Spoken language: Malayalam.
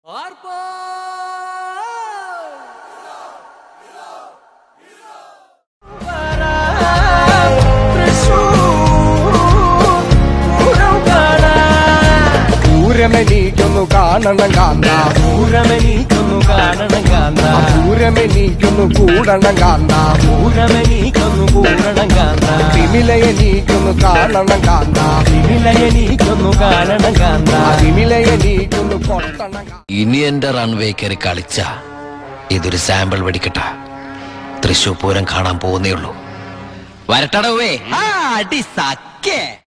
പൂരമെനിക്കൊന്നു കാണണം കാന്ത പൂരമെനിക്കൊന്നു കാണണം കാന്ത പൂരമെനിക്കൊന്നു കൂടണം കാന്ത പൂരമെനിക്കൊന്നു കൂടണം കാന്ത വിമിലയെനിക്കൊന്നു കാണണം കാന്ത വിമിലയെനിക്കൊന്നു കാണണം കാന്ത വിമിലയെനിക്കൊന്നു കൊട്ടണം കാന്ത ഇനി എന്റെ റൺവേ കയറി കളിച്ച ഇതൊരു സാമ്പിൾ വെടിക്കട്ട തൃശൂർ പൂരം കാണാൻ പോകുന്നേ ഉള്ളൂ വരട്ടടവേ അടി സക്കേ